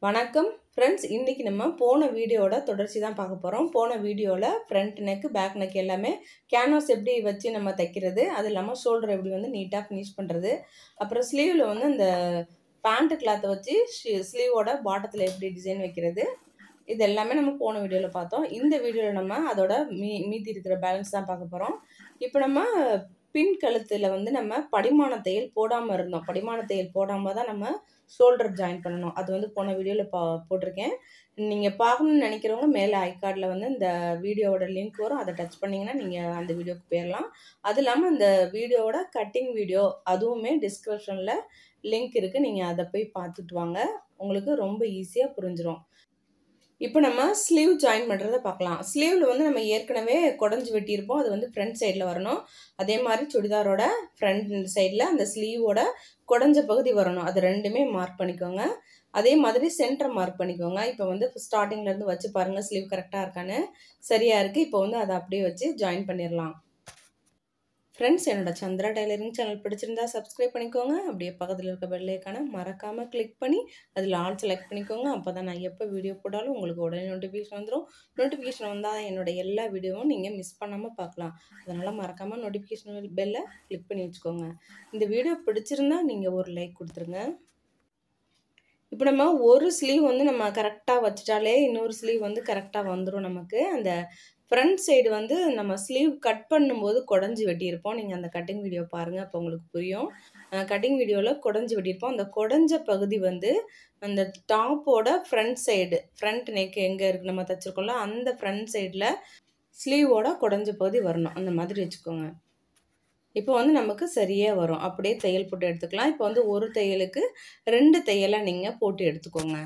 வணக்கம் ஃப்ரெண்ட்ஸ் இன்றைக்கி நம்ம போன வீடியோவோட தொடர்ச்சி தான் பார்க்க போகிறோம் போன வீடியோவில் ஃப்ரண்ட் நெக்கு பேக் நெக் எல்லாமே கேன்வாஸ் எப்படி வச்சு நம்ம தைக்கிறது அது இல்லாமல் ஷோல்டர் எப்படி வந்து நீட்டாக ஃபினிஷ் பண்ணுறது அப்புறம் ஸ்லீவில் வந்து அந்த பேண்ட்டு கிளாத்தை வச்சு ஸ்லீவோட பாட்டத்தில் எப்படி டிசைன் வைக்கிறது இது எல்லாமே நம்ம போன வீடியோவில் பார்த்தோம் இந்த வீடியோவில் நம்ம அதோட மீ மீதி இருக்கிற பேலன்ஸ் தான் பார்க்க போகிறோம் இப்போ நம்ம பின் கழுத்தில் வந்து நம்ம படிமான தையல் போடாமல் இருந்தோம் படிமான தையல் போடாமல் தான் நம்ம ஷோல்டர் ஜாயின் பண்ணணும் அது வந்து போன வீடியோவில் பா போட்டிருக்கேன் நீங்கள் பார்க்கணுன்னு நினைக்கிறவங்க மேலே ஐகார்டில் வந்து இந்த வீடியோவோட லிங்க் வரும் அதை டச் பண்ணிங்கன்னா நீங்கள் அந்த வீடியோக்கு போயிடலாம் அது இல்லாமல் இந்த வீடியோவோட கட்டிங் வீடியோ அதுவுமே டிஸ்கிரிப்ஷனில் லிங்க் இருக்குது நீங்கள் அதை போய் பார்த்துட்டு வாங்க உங்களுக்கு ரொம்ப ஈஸியாக புரிஞ்சிடும் இப்போ நம்ம ஸ்லீவ் ஜாயின் பண்ணுறத பார்க்கலாம் ஸ்லீவில் வந்து நம்ம ஏற்கனவே குடஞ்சி வெட்டியிருப்போம் அது வந்து ஃப்ரண்ட் சைடில் வரணும் அதே மாதிரி சுடிதாரோட ஃப்ரண்ட் சைடில் அந்த ஸ்லீவோட குடஞ்ச பகுதி வரணும் அது ரெண்டுமே மார்க் பண்ணிக்கோங்க அதே மாதிரி சென்டர் மார்க் பண்ணிக்கோங்க இப்போ வந்து ஸ்டார்டிங்லேருந்து வச்சு பாருங்கள் ஸ்லீவ் கரெக்டாக இருக்கான்னு சரியாக இருக்குது இப்போ வந்து அதை அப்படியே வச்சு ஜாயின் பண்ணிடலாம் ஃப்ரெண்ட்ஸ் என்னோட சந்திரா டைலரிங் சேனல் பிடிச்சிருந்தா சப்ஸ்கிரைப் பண்ணிக்கோங்க அப்படியே பக்கத்தில் இருக்க பெல்லைக்கான மறக்காமல் கிளிக் பண்ணி அதில் ஆல் செலக்ட் பண்ணிக்கோங்க அப்போ தான் நான் எப்போ வீடியோ போட்டாலும் உங்களுக்கு உடனே நோட்டிஃபிகேஷன் வந்துடும் நோட்டிஃபிகேஷன் வந்தால் என்னோட எல்லா வீடியோவும் நீங்கள் மிஸ் பண்ணாமல் பார்க்கலாம் அதனால் மறக்காமல் நோட்டிஃபிகேஷன் பெல்லை கிளிக் பண்ணி வச்சுக்கோங்க இந்த வீடியோ பிடிச்சிருந்தா நீங்கள் ஒரு லைக் கொடுத்துருங்க இப்போ நம்ம ஒரு ஸ்லீவ் வந்து நம்ம கரெக்டாக வச்சுட்டாலே இன்னொரு ஸ்லீவ் வந்து கரெக்டாக வந்துடும் நமக்கு அந்த ஃப்ரண்ட் சைடு வந்து நம்ம ஸ்லீவ் கட் பண்ணும்போது குடஞ்சி வெட்டியிருப்போம் நீங்கள் அந்த கட்டிங் வீடியோ பாருங்கள் அப்போ உங்களுக்கு புரியும் கட்டிங் வீடியோவில் குடஞ்சி வெட்டியிருப்போம் அந்த குடஞ்ச பகுதி வந்து அந்த டாப்போட ஃப்ரண்ட் சைடு ஃப்ரண்ட் நெக் எங்கே இருக்குது நம்ம தைச்சிருக்கோம்ல அந்த ஃப்ரண்ட் சைடில் ஸ்லீவோட குடஞ்ச பகுதி வரணும் அந்த மாதிரி வச்சுக்கோங்க இப்போ வந்து நமக்கு சரியாக வரும் அப்படியே தையல் போட்டு எடுத்துக்கலாம் இப்போ வந்து ஒரு தையலுக்கு ரெண்டு தையலாக நீங்கள் போட்டு எடுத்துக்கோங்க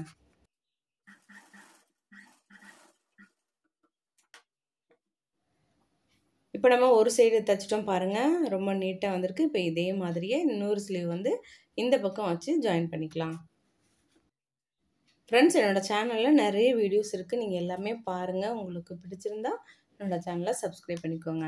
இப்போ நம்ம ஒரு சைடு தைச்சிட்டோம் பாருங்கள் ரொம்ப நீட்டாக வந்திருக்கு இப்போ இதே மாதிரியே இன்னொரு ஸ்லீவ் வந்து இந்த பக்கம் வச்சு ஜாயின் பண்ணிக்கலாம் ஃப்ரெண்ட்ஸ் என்னோடய சேனலில் நிறைய வீடியோஸ் இருக்குது நீங்கள் எல்லாமே பாருங்கள் உங்களுக்கு பிடிச்சிருந்தா என்னோடய சேனலை சப்ஸ்கிரைப் பண்ணிக்கோங்க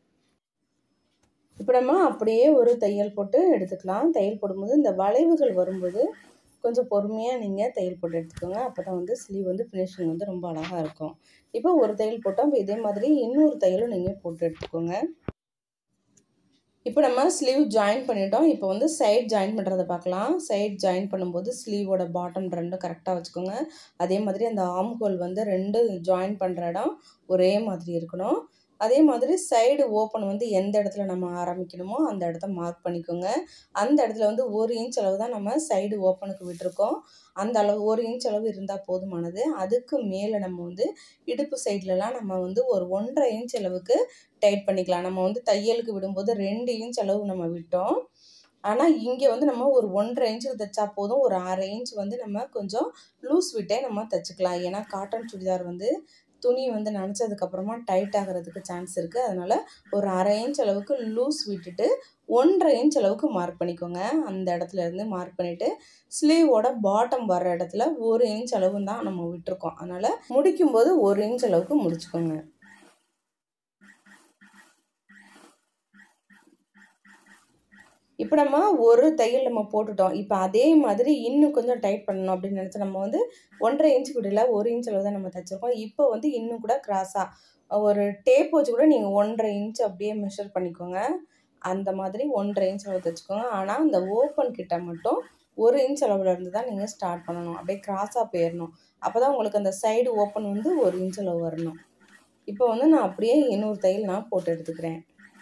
இப்போ நம்ம அப்படியே ஒரு தையல் போட்டு எடுத்துக்கலாம் தையல் போடும்போது இந்த வளைவுகள் வரும்போது கொஞ்சம் பொறுமையாக நீங்கள் தையல் போட்டு எடுத்துக்கோங்க அப்போ தான் வந்து ஸ்லீவ் வந்து ஃபினிஷிங் வந்து ரொம்ப அழகாக இருக்கும் இப்போ ஒரு தையல் போட்டோம் இப்போ இதே மாதிரி இன்னொரு தையலும் நீங்கள் போட்டு எடுத்துக்கோங்க இப்போ நம்ம ஸ்லீவ் ஜாயின் பண்ணிட்டோம் இப்போ வந்து சைட் ஜாயின் பண்ணுறதை பார்க்கலாம் சைட் ஜாயின் பண்ணும்போது ஸ்லீவோட பாட்டம் ரெண்டும் கரெக்டாக வச்சுக்கோங்க அதே மாதிரி அந்த ஆம் ஹோல் வந்து ரெண்டு ஜாயின் பண்ணுற இடம் ஒரே மாதிரி இருக்கணும் அதே மாதிரி சைடு ஓப்பன் வந்து எந்த இடத்துல நம்ம ஆரம்பிக்கணுமோ அந்த இடத்த மார்க் பண்ணிக்கோங்க அந்த இடத்துல வந்து ஒரு இன்ச் அளவு தான் நம்ம சைடு ஓப்பனுக்கு விட்டுருக்கோம் அந்த அளவு ஒரு இன்ச் அளவு இருந்தால் போதுமானது அதுக்கு மேலே நம்ம வந்து இடுப்பு சைட்லலாம் நம்ம வந்து ஒரு ஒன்றரை இன்ச் அளவுக்கு டைட் பண்ணிக்கலாம் நம்ம வந்து தையலுக்கு விடும்போது ரெண்டு இன்ச் அளவு நம்ம விட்டோம் ஆனால் இங்கே வந்து நம்ம ஒரு ஒன்றரை இன்ச்சுக்கு தைச்சா போதும் ஒரு அரை இன்ச் வந்து நம்ம கொஞ்சம் லூஸ் விட்டே நம்ம தைச்சிக்கலாம் ஏன்னா காட்டன் சுடிதார் வந்து துணி வந்து நினச்சதுக்கப்புறமா டைட் ஆகிறதுக்கு சான்ஸ் இருக்குது அதனால் ஒரு அரை இன்ச் அளவுக்கு லூஸ் விட்டுட்டு ஒன்றரை இன்ச் அளவுக்கு மார்க் பண்ணிக்கோங்க அந்த இடத்துல இருந்து மார்க் பண்ணிவிட்டு ஸ்லீவோட பாட்டம் வர்ற இடத்துல ஒரு இன்ச் அளவு தான் நம்ம விட்டுருக்கோம் அதனால் முடிக்கும்போது ஒரு இன்ச் அளவுக்கு முடிச்சுக்கோங்க இப்போ நம்ம ஒரு தையல் நம்ம போட்டுட்டோம் இப்போ அதே மாதிரி இன்னும் கொஞ்சம் டைட் பண்ணணும் அப்படின்னு நினச்சா நம்ம வந்து ஒன்றரை இன்ச் விடல ஒரு இன்ச் அளவு தான் நம்ம தைச்சிருக்கோம் இப்போ வந்து இன்னும் கூட கிராஸாக ஒரு டேப் வச்சு கூட நீங்கள் ஒன்றரை இன்ச் அப்படியே மெஷர் பண்ணிக்கோங்க அந்த மாதிரி ஒன்றரை இன்ச் அளவு தைச்சிக்கோங்க ஆனால் அந்த ஓப்பன் கிட்ட மட்டும் ஒரு இன்ச் அளவில் இருந்து தான் நீங்கள் ஸ்டார்ட் பண்ணணும் அப்படியே கிராஸாக போயிடணும் அப்போ தான் உங்களுக்கு அந்த சைடு ஓப்பன் வந்து ஒரு இன்ச் அளவு வரணும் இப்போ வந்து நான் அப்படியே இன்னொரு தையல் நான் போட்டு எடுத்துக்கிறேன்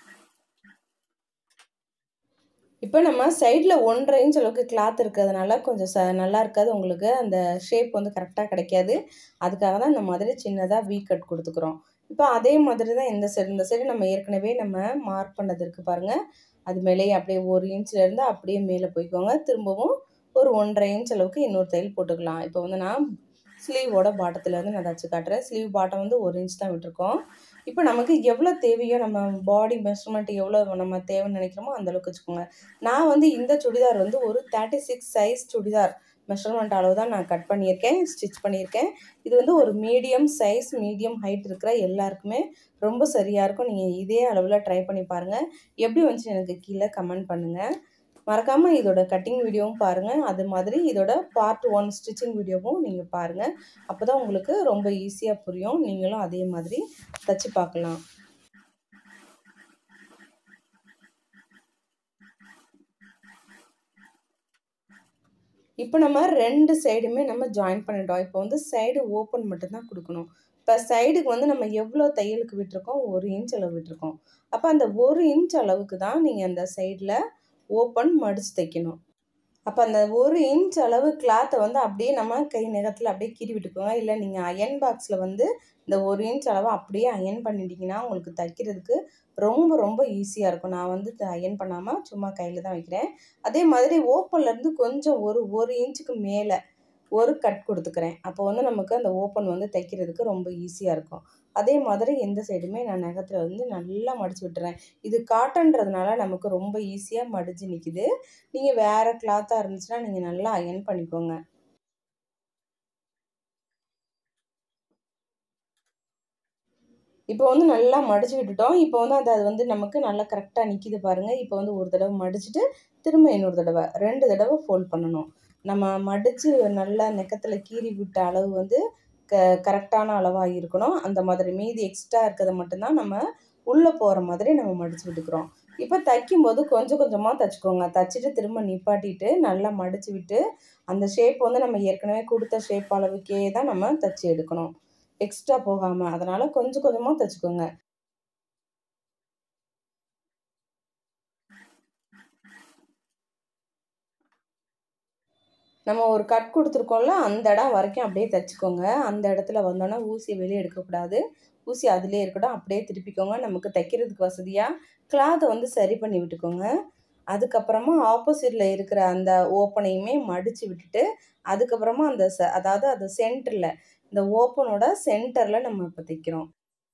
இப்போ நம்ம சைடில் ஒன்றரை இன்ச் அளவுக்கு கிளாத் இருக்கிறதுனால கொஞ்சம் ச நல்லா இருக்காது உங்களுக்கு அந்த ஷேப் வந்து கரெக்டாக கிடைக்காது அதுக்காக தான் இந்த மாதிரி சின்னதாக வீ கட் கொடுத்துக்குறோம் இப்போ அதே மாதிரி தான் இந்த சைடு இந்த சைடு நம்ம ஏற்கனவே நம்ம மார்க் பண்ணது இருக்குது பாருங்கள் அது மேலேயே அப்படியே ஒரு இன்ச்லேருந்து அப்படியே மேலே போய்க்கோங்க திரும்பவும் ஒரு ஒன்றரை இன்ச் அளவுக்கு இன்னொரு தையல் போட்டுக்கலாம் இப்போ வந்து நான் ஸ்லீவோட பாட்டத்துலேருந்து நான் தச்சு காட்டுறேன் ஸ்லீவ் பாட்டம் வந்து ஒரு இன்ச் தான் விட்டுருக்கோம் இப்போ நமக்கு எவ்வளோ தேவையோ நம்ம பாடி மெஷர்மெண்ட் எவ்வளோ நம்ம தேவைன்னு நினைக்கிறோமோ அந்தளவுக்கு வச்சுக்கோங்க நான் வந்து இந்த சுடிதார் வந்து ஒரு thirty six size churidar measurement அளவு தான் நான் கட் பண்ணியிருக்கேன் ஸ்டிச் பண்ணியிருக்கேன் இது வந்து ஒரு மீடியம் சைஸ் மீடியம் ஹைட் இருக்கிற எல்லாருக்குமே ரொம்ப சரியாக இருக்கும் நீங்கள் இதே அளவில் ட்ரை பண்ணி பாருங்கள் எப்படி வந்துச்சு எனக்கு கீழே கமெண்ட் பண்ணுங்கள் மறக்காமல் இதோட கட்டிங் வீடியோவும் பாருங்கள் அது மாதிரி இதோட பார்ட் ஒன் ஸ்டிச்சிங் வீடியோவும் நீங்கள் பாருங்கள் அப்போ தான் உங்களுக்கு ரொம்ப ஈஸியாக புரியும் நீங்களும் அதே மாதிரி தச்சு பார்க்கலாம் இப்போ நம்ம ரெண்டு சைடுமே நம்ம ஜாயின் பண்ணிட்டோம் இப்போ வந்து சைடு ஓப்பன் மட்டும்தான் கொடுக்கணும் இப்போ சைடுக்கு வந்து நம்ம எவ்வளோ தையலுக்கு விட்டுருக்கோம் ஒரு இன்ச் அளவு விட்டுருக்கோம் அப்போ அந்த ஒரு இன்ச் அளவுக்கு தான் நீங்கள் அந்த சைடில் ஓப்பன் மடித்து தைக்கணும் அப்போ அந்த ஒரு இன்ச் அளவு கிளாத்தை வந்து அப்படியே நம்ம கை நகத்தில் அப்படியே கீறி விட்டுக்கோங்க இல்லை நீங்கள் அயன் பாக்ஸில் வந்து இந்த ஒரு இன்ச் அளவு அப்படியே அயன் பண்ணிட்டீங்கன்னா உங்களுக்கு தைக்கிறதுக்கு ரொம்ப ரொம்ப ஈஸியாக இருக்கும் நான் வந்து அயன் பண்ணாமல் சும்மா கையில் தான் வைக்கிறேன் அதே மாதிரி ஓப்பன்லேருந்து கொஞ்சம் ஒரு ஒரு இன்ச்சுக்கு மேலே ஒரு கட் கொடுத்துக்கிறேன் அப்போ வந்து நமக்கு அந்த ஓப்பன் வந்து தைக்கிறதுக்கு ரொம்ப ஈஸியாக இருக்கும் அதே மாதிரி எந்த சைடுமே நான் நகத்தில் வந்து நல்லா மடித்து விட்டுறேன் இது காட்டன்றதுனால நமக்கு ரொம்ப ஈஸியாக மடித்து நிற்கிது நீங்கள் வேறு கிளாத்தாக இருந்துச்சுன்னா நீங்கள் நல்லா அயன் பண்ணிக்கோங்க இப்போ வந்து நல்லா மடித்து விட்டுட்டோம் இப்போ வந்து அது அது வந்து நமக்கு நல்லா கரெக்டாக நிற்கிது பாருங்கள் இப்போ வந்து ஒரு தடவை மடிச்சுட்டு திரும்ப இன்னொரு தடவை ரெண்டு தடவை ஃபோல்ட் பண்ணணும் நம்ம மடித்து நல்லா நெக்கத்தில் கீறி விட்ட அளவு வந்து க கரெக்டான அளவாக இருக்கணும் அந்த மாதிரி மீதி எக்ஸ்ட்ரா இருக்கிறத மட்டும்தான் நம்ம உள்ளே போகிற மாதிரி நம்ம மடித்து விட்டுக்கிறோம் இப்போ தைக்கும்போது கொஞ்சம் கொஞ்சமாக தைச்சிக்கோங்க தைச்சிட்டு திரும்ப நிப்பாட்டிட்டு நல்லா மடித்து விட்டு அந்த ஷேப் வந்து நம்ம ஏற்கனவே கொடுத்த ஷேப் அளவுக்கே தான் நம்ம தைச்சி எடுக்கணும் எக்ஸ்ட்ரா போகாமல் அதனால் கொஞ்சம் கொஞ்சமாக தைச்சிக்கோங்க நம்ம ஒரு கட் கொடுத்துருக்கோம்ல அந்த இடம் வரைக்கும் அப்படியே தைச்சிக்கோங்க அந்த இடத்துல வந்தோன்னா ஊசியை வெளியே எடுக்கக்கூடாது ஊசி அதிலே இருக்கட்டும் அப்படியே திருப்பிக்கோங்க நமக்கு தைக்கிறதுக்கு வசதியாக கிளாத்தை வந்து சரி பண்ணி விட்டுக்கோங்க அதுக்கப்புறமா ஆப்போசிட்டில் இருக்கிற அந்த ஓப்பனையுமே மடித்து விட்டுட்டு அதுக்கப்புறமா அந்த ச அதாவது அது சென்டரில் இந்த ஓப்பனோட சென்டரில் நம்ம இப்போ தைக்கிறோம்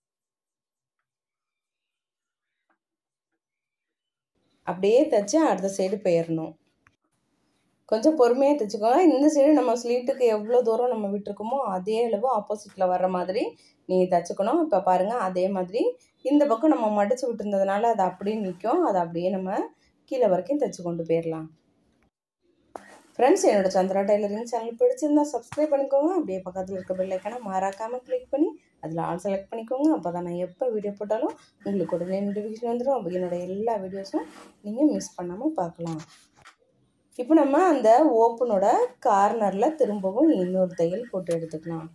அப்படியே தைச்சு அடுத்த சைடு போயிடணும் கொஞ்சம் பொறுமையாக தைச்சிக்கோங்க இந்த சைடு நம்ம ஸ்லீட்டுக்கு எவ்வளோ தூரம் நம்ம விட்டுருக்கோமோ அதே அளவு ஆப்போசிட்டில் வர்ற மாதிரி நீங்கள் தைச்சிக்கணும் இப்போ பாருங்கள் அதே மாதிரி இந்த பக்கம் நம்ம மடித்து விட்டுருந்ததுனால அது அப்படியே நிற்கும் அதை அப்படியே நம்ம கீழே வரைக்கும் தைச்சி கொண்டு போயிடலாம் ஃப்ரெண்ட்ஸ் என்னோட சந்திரா டைலரிங் சேனல் பிடிச்சிருந்தா சப்ஸ்கிரைப் பண்ணிக்கோங்க அப்படியே பக்கத்தில் இருக்க பெல்லைக்கான மறக்காமல் கிளிக் பண்ணி அதில் ஆல் செலக்ட் பண்ணிக்கோங்க அப்போ தான் நான் எப்போ வீடியோ போட்டாலும் உங்களுக்கு உடனே நோட்டிஃபிகேஷன் வந்துடும் அப்போ என்னோட எல்லா வீடியோஸும் நீங்கள் மிஸ் பண்ணாமல் பார்க்கலாம் இப்போ நம்ம அந்த ஓப்பனோட கார்னரில் திரும்பவும் இன்னொரு தையல் போட்டு எடுத்துக்கலாம்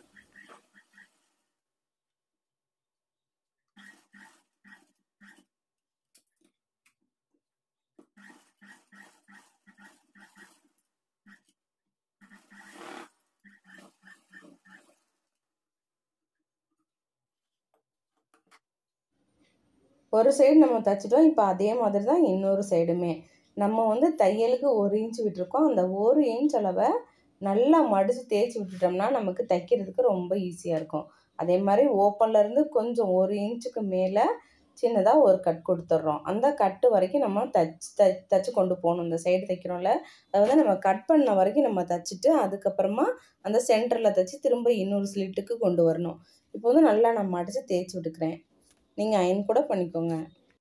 ஒரு சைடு நம்ம தைச்சிட்டோம் இப்போ அதே மாதிரி தான் இன்னொரு சைடுமே நம்ம வந்து தையலுக்கு ஒரு இன்ச் விட்டுருக்கோம் அந்த ஒரு இன்ச் அளவை நல்லா மடித்து தேய்ச்சி விட்டுட்டோம்னா நமக்கு தைக்கிறதுக்கு ரொம்ப ஈஸியாக இருக்கும் அதே மாதிரி ஓப்பன்லேருந்து கொஞ்சம் ஒரு இன்ச்சுக்கு மேலே சின்னதாக ஒரு கட் கொடுத்துட்றோம் அந்த கட்டு வரைக்கும் நம்ம தச்சு த தச்சு கொண்டு போகணும் இந்த சைடு தைக்கிறோம்ல அதை வந்து நம்ம கட் பண்ண வரைக்கும் நம்ம தைச்சிட்டு அதுக்கப்புறமா அந்த சென்டரில் தைச்சி திரும்ப இன்னொரு ஸ்லிட்டுக்கு கொண்டு வரணும் இப்போ வந்து நல்லா நான் மடித்து தேய்ச்சி விட்டுக்கிறேன் நீங்கள் அயன் கூட பண்ணிக்கோங்க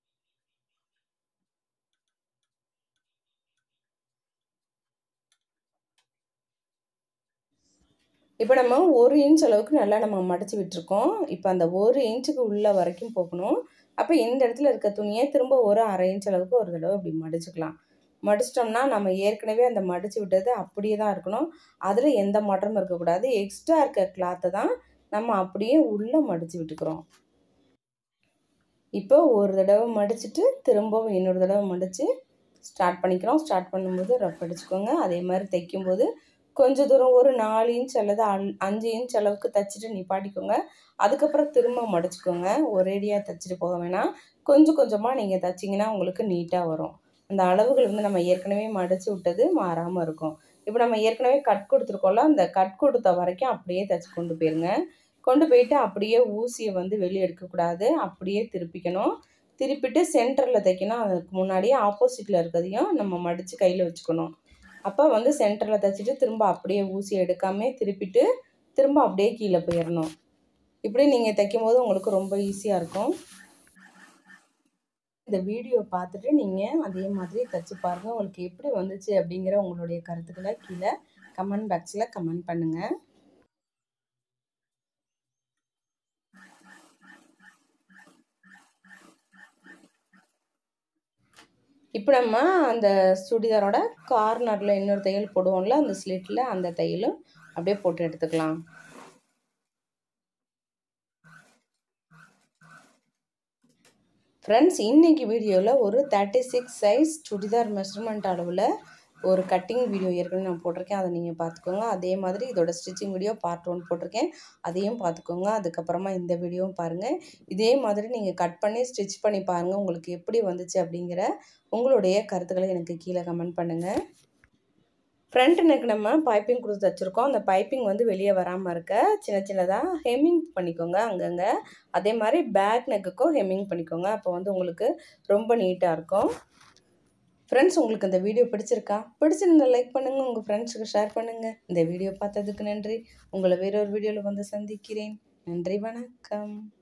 இப்போ நம்ம ஒரு இன்ச் அளவுக்கு நல்லா நம்ம மடித்து விட்டுருக்கோம் இப்போ அந்த ஒரு இன்ச்சுக்கு உள்ள வரைக்கும் போகணும் அப்போ இந்த இடத்துல இருக்க துணியை திரும்ப ஒரு அரை இன்ச் அளவுக்கு ஒரு தடவை இப்படி மடிச்சுக்கலாம் மடிச்சிட்டோம்னா நம்ம ஏற்கனவே அந்த மடித்து விட்டது அப்படியே தான் இருக்கணும் அதில் எந்த மாற்றமும் இருக்கக்கூடாது எக்ஸ்ட்ரா இருக்க கிளாத்தை தான் நம்ம அப்படியே உள்ளே மடித்து விட்டுக்கிறோம் இப்போ ஒரு தடவை மடிச்சுட்டு திரும்பவும் இன்னொரு தடவை மடித்து ஸ்டார்ட் பண்ணிக்கிறோம் ஸ்டார்ட் பண்ணும்போது ரஃப் அடிச்சுக்கோங்க அதே மாதிரி தைக்கும்போது கொஞ்சம் தூரம் ஒரு நாலு இன்ச் அல்லது அல் அஞ்சு இன்ச் அளவுக்கு தைச்சிட்டு நிப்பாட்டிக்கோங்க அதுக்கப்புறம் திரும்ப மடிச்சுக்கோங்க ஒரேடியாக தைச்சிட்டு போக வேணாம் கொஞ்சம் கொஞ்சமாக நீங்கள் தைச்சிங்கன்னா உங்களுக்கு நீட்டாக வரும் அந்த அளவுகள் வந்து நம்ம ஏற்கனவே மடித்து விட்டது மாறாமல் இருக்கும் இப்போ நம்ம ஏற்கனவே கட் கொடுத்துருக்கோம்ல அந்த கட் கொடுத்த வரைக்கும் அப்படியே தைச்சி கொண்டு போயிருங்க கொண்டு போயிட்டு அப்படியே ஊசியை வந்து வெளியே எடுக்கக்கூடாது அப்படியே திருப்பிக்கணும் திருப்பிட்டு சென்டரில் தைக்கணும் அதுக்கு முன்னாடியே ஆப்போசிட்டில் இருக்கிறதையும் நம்ம மடித்து கையில் வச்சுக்கணும் அப்போ வந்து சென்டரில் தைச்சிட்டு திரும்ப அப்படியே ஊசி எடுக்காமே திருப்பிட்டு திரும்ப அப்படியே கீழே போயிடணும் இப்படி நீங்கள் தைக்கும் போது உங்களுக்கு ரொம்ப ஈஸியாக இருக்கும் இந்த வீடியோ பார்த்துட்டு நீங்கள் அதே மாதிரி தச்சு பாருங்கள் உங்களுக்கு எப்படி வந்துச்சு அப்படிங்கிற உங்களுடைய கருத்துக்களை கீழே கமெண்ட் பாக்ஸில் கமெண்ட் பண்ணுங்கள் இப்போ நம்ம அந்த சுடிதாரோட கார்னரில் இன்னொரு தையல் போடுவோம்ல அந்த ஸ்லிட்டில் அந்த தையலும் அப்படியே போட்டு எடுத்துக்கலாம் ஃப்ரெண்ட்ஸ் இன்றைக்கி வீடியோவில் ஒரு thirty six size churidar measurement அளவில் ஒரு கட்டிங் வீடியோ ஏற்கனவே நான் போட்டிருக்கேன் அதை நீங்கள் பார்த்துக்கோங்க அதே மாதிரி இதோட ஸ்டிச்சிங் வீடியோ பார்ட் ஒன் போட்டிருக்கேன் அதையும் பார்த்துக்கோங்க அதுக்கப்புறமா இந்த வீடியோவும் பாருங்கள் இதே மாதிரி நீங்கள் கட் பண்ணி ஸ்டிச் பண்ணி பாருங்கள் உங்களுக்கு எப்படி வந்துச்சு அப்படிங்கிற உங்களுடைய கருத்துக்களை எனக்கு கீழே கமெண்ட் பண்ணுங்கள் ஃப்ரண்ட் நெக் நம்ம பைப்பிங் கொடுத்து வச்சுருக்கோம் அந்த பைப்பிங் வந்து வெளியே வராமல் இருக்க சின்ன சின்னதாக ஹெம்மிங் பண்ணிக்கோங்க அங்கங்கே அதே மாதிரி பேக் நெக்குக்கும் ஹெம்மிங் பண்ணிக்கோங்க அப்போ வந்து உங்களுக்கு ரொம்ப நீட்டாக இருக்கும் ஃப்ரெண்ட்ஸ் உங்களுக்கு இந்த வீடியோ பிடிச்சிருக்கா பிடிச்சிருந்தா லைக் பண்ணுங்கள் உங்கள் ஃப்ரெண்ட்ஸுக்கு ஷேர் பண்ணுங்கள் இந்த வீடியோ பார்த்ததுக்கு நன்றி உங்களை வேறொரு வீடியோவில் வந்து சந்திக்கிறேன் நன்றி வணக்கம்